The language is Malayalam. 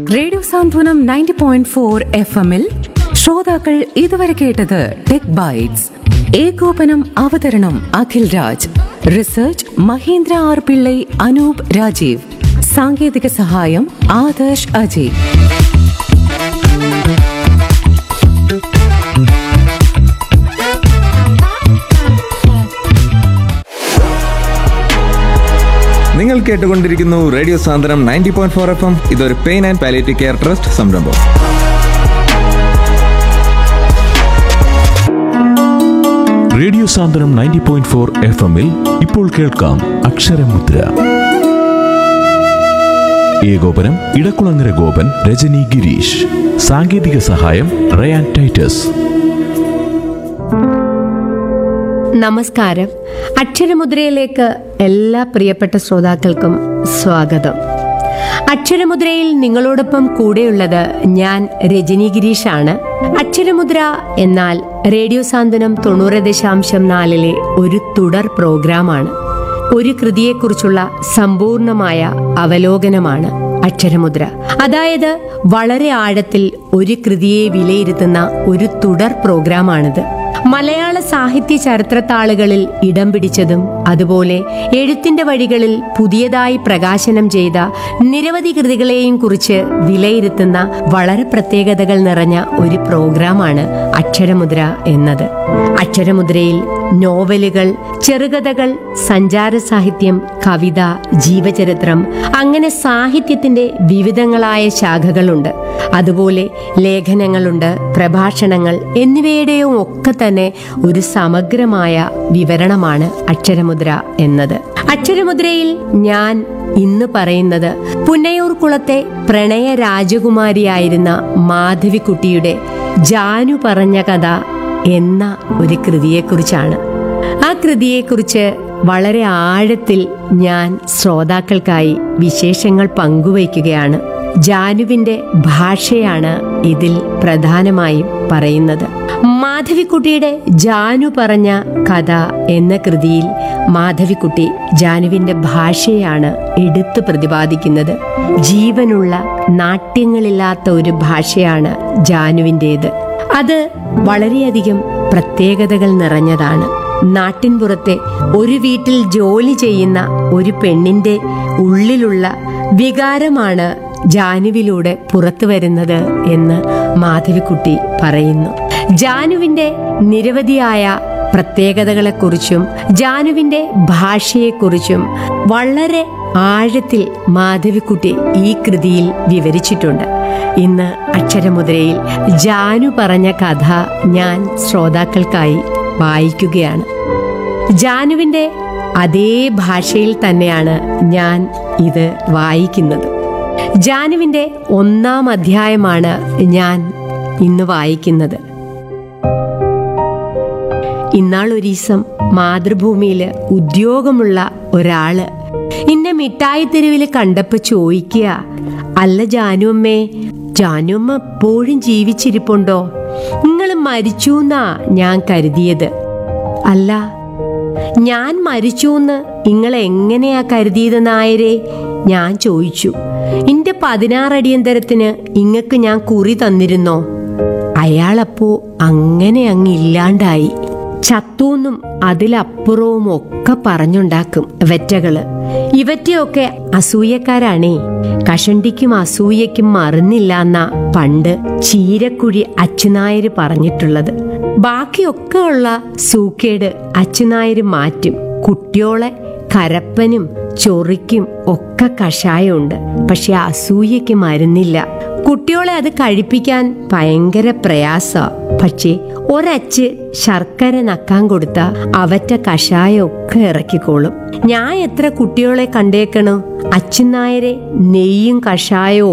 radio Santhwanam ninety point four F എമ്മിൽ ശ്രോതാക്കൾ ഇതുവരെ കേട്ടത് ടെക് ബൈറ്റ്സ് ഏകോപനം അവതരണം അഖിൽ രാജ് റിസർച്ച് മഹേന്ദ്ര ആർ പിള്ളൈ അനൂപ് രാജീവ് സാങ്കേതിക സഹായം ആദർശ് അജയ് നിങ്ങൾ കേട്ടുകൊണ്ടിരിക്കുന്നു radio Santhwanam ninety point four F M ഇതൊരു pain and palliative care trust സംരംഭം radio Santhwanam ninety point four F എമ്മിൽ ഇപ്പോൾ കേൾക്കാം അക്ഷരമുദ്ര ഏകോപനം ഇടക്കുളങ്ങര ഗോപൻ രജനി ഗിരീഷ് സാങ്കേതിക സഹായം റയാൻ ടൈറ്റസ് നമസ്കാരം അക്ഷരമുദ്രയിലേക്ക് എല്ലാ പ്രിയപ്പെട്ട ശ്രോതാക്കൾക്കും സ്വാഗതം അക്ഷരമുദ്രയിൽ നിങ്ങളോടൊപ്പം കൂടെയുള്ളത് ഞാൻ രജനി ഗിരീഷാണ് അക്ഷരമുദ്ര എന്നാൽ റേഡിയോ സാന്ത്വനം തൊണ്ണൂറ് ദശാംശം നാലിലെ ഒരു തുടർ പ്രോഗ്രാമാണ് ഒരു കൃതിയെക്കുറിച്ചുള്ള സമ്പൂർണമായ അവലോകനമാണ് അക്ഷരമുദ്ര അതായത് വളരെ ആഴത്തിൽ ഒരു കൃതിയെ വിലയിരുത്തുന്ന ഒരു തുടർ പ്രോഗ്രാമാണിത് മലയാള സാഹിത്യ ചരിത്രത്താളുകളിൽ ഇടം പിടിച്ചതും അതുപോലെ എഴുത്തിന്റെ വഴികളിൽ പുതിയതായി പ്രകാശനം ചെയ്ത നിരവധി കൃതികളെയും കുറിച്ച് വിലയിരുത്തുന്ന വളരെ പ്രത്യേകതകൾ നിറഞ്ഞ ഒരു പ്രോഗ്രാമാണ് അക്ഷരമുദ്ര എന്നത് അക്ഷരമുദ്രയിൽ നോവലുകൾ ചെറുകഥകൾ സഞ്ചാര സാഹിത്യം കവിത ജീവചരിത്രം അങ്ങനെ സാഹിത്യത്തിന്റെ വിവിധങ്ങളായ ശാഖകളുണ്ട് അതുപോലെ ലേഖനങ്ങളുണ്ട് പ്രഭാഷണങ്ങൾ എന്നിവയുടെയും ഒക്കെ തന്നെ ഒരു സമഗ്രമായ വിവരണമാണ് അക്ഷരമുദ്ര എന്നത് അക്ഷരമുദ്രയിൽ ഞാൻ ഇന്ന് പറയുന്നത് പുന്നയൂർ കുളത്തെ പ്രണയ രാജകുമാരിയായിരുന്ന മാധവിക്കുട്ടിയുടെ ജാനു പറഞ്ഞ കഥ എന്ന ഒരു കൃതിയെക്കുറിച്ചാണ് ആ കൃതിയെക്കുറിച്ച് വളരെ ആഴത്തിൽ ഞാൻ ശ്രോതാക്കൾക്കായി വിശേഷങ്ങൾ പങ്കുവയ്ക്കുകയാണ് ജാനുവിന്റെ ഭാഷയാണ് ഇതിൽ പ്രധാനമായും പറയുന്നത് മാധവിക്കുട്ടിയുടെ ജാനു പറഞ്ഞ കഥ എന്ന കൃതിയിൽ മാധവിക്കുട്ടി ജാനുവിന്റെ ഭാഷയാണ് എടുത്തു പ്രതിപാദിക്കുന്നത് ജീവനുള്ള നാട്യങ്ങളില്ലാത്ത ഒരു ഭാഷയാണ് ജാനുവിൻ്റേത് അത് വളരെയധികം പ്രത്യേകതകൾ നിറഞ്ഞതാണ് നാട്ടിൻപുറത്തെ ഒരു വീട്ടിൽ ജോലി ചെയ്യുന്ന ഒരു പെണ്ണിന്റെ ഉള്ളിലുള്ള വികാരമാണ് ജാനുവിലൂടെ പുറത്തു വരുന്നത് എന്ന് മാധവിക്കുട്ടി പറയുന്നു ജാനുവിന്റെ നിരവധിയായ പ്രത്യേകതകളെക്കുറിച്ചും ജാനുവിന്റെ ഭാഷയെക്കുറിച്ചും വളരെ ആഴത്തിൽ മാധവിക്കുട്ടി ഈ കൃതിയിൽ വിവരിച്ചിട്ടുണ്ട് ഇന്ന് അക്ഷരമുദ്രയിൽ ജാനു പറഞ്ഞ കഥ ഞാൻ ശ്രോതാക്കൾക്കായി വായിക്കുകയാണ് ജാനുവിന്റെ അതേ ഭാഷയിൽ തന്നെയാണ് ഞാൻ ഇത് വായിക്കുന്നത് ജാനുവിന്റെ ഒന്നാം അധ്യായമാണ് ഞാൻ ഇന്ന് വായിക്കുന്നത് ഇന്നാളൊരീസം മാതൃഭൂമിയിൽ ഉദ്യോഗമുള്ള ഒരാള് ഇന്നെ മിഠായി തെരുവിൽ കണ്ടപ്പോ ചോദിക്കുക അല്ല ജാനുമ്മേ ജാനുമ്മ എപ്പോഴും ജീവിച്ചിരിപ്പുണ്ടോ നിങ്ങൾ മരിച്ചു എന്നാ ഞാൻ കരുതിയത് അല്ല ഞാൻ മരിച്ചൂന്ന് നിങ്ങൾ എങ്ങനെയാ കരുതിയത് നായരെ ഞാൻ ചോദിച്ചു ഇന്റെ പതിനാറടിയന്തരത്തിന് ഇങ്ങക്ക് ഞാൻ കുറി തന്നിരുന്നോ അയാളപ്പോ അങ്ങനെ അങ്ങ് ഇല്ലാണ്ടായി ചത്തൂന്നും അതിലപ്പുറവും ഒക്കെ പറഞ്ഞുണ്ടാക്കും വെറ്റകള് ഇവറ്റയൊക്കെ അസൂയക്കാരാണേ കഷണ്ടിക്കും അസൂയക്കും മറന്നില്ല എന്നാ പണ്ട് ചീരക്കുഴി അച്ചുനായര് പറഞ്ഞിട്ടുള്ളത് ബാക്കിയൊക്കെ ഉള്ള സൂക്കേട് അച്ചുനായര് മാറ്റും കുട്ടിയോളെ കരപ്പനും ചൊറിക്കും ഒക്കെ കഷായമുണ്ട് പക്ഷെ അസൂയക്ക് മരുന്നില്ല കുട്ടിയോളെ അത് കഴിപ്പിക്കാൻ ഭയങ്കര പ്രയാസ പക്ഷേ ഒരച്ച് ശർക്കര നക്കാൻ കൊടുത്ത അവറ്റ കഷായമൊക്കെ ഇറക്കിക്കോളും ഞാൻ എത്ര കുട്ടികളെ കണ്ടേക്കണു അച്ഛനായരെ നെയ്യും കഷായവും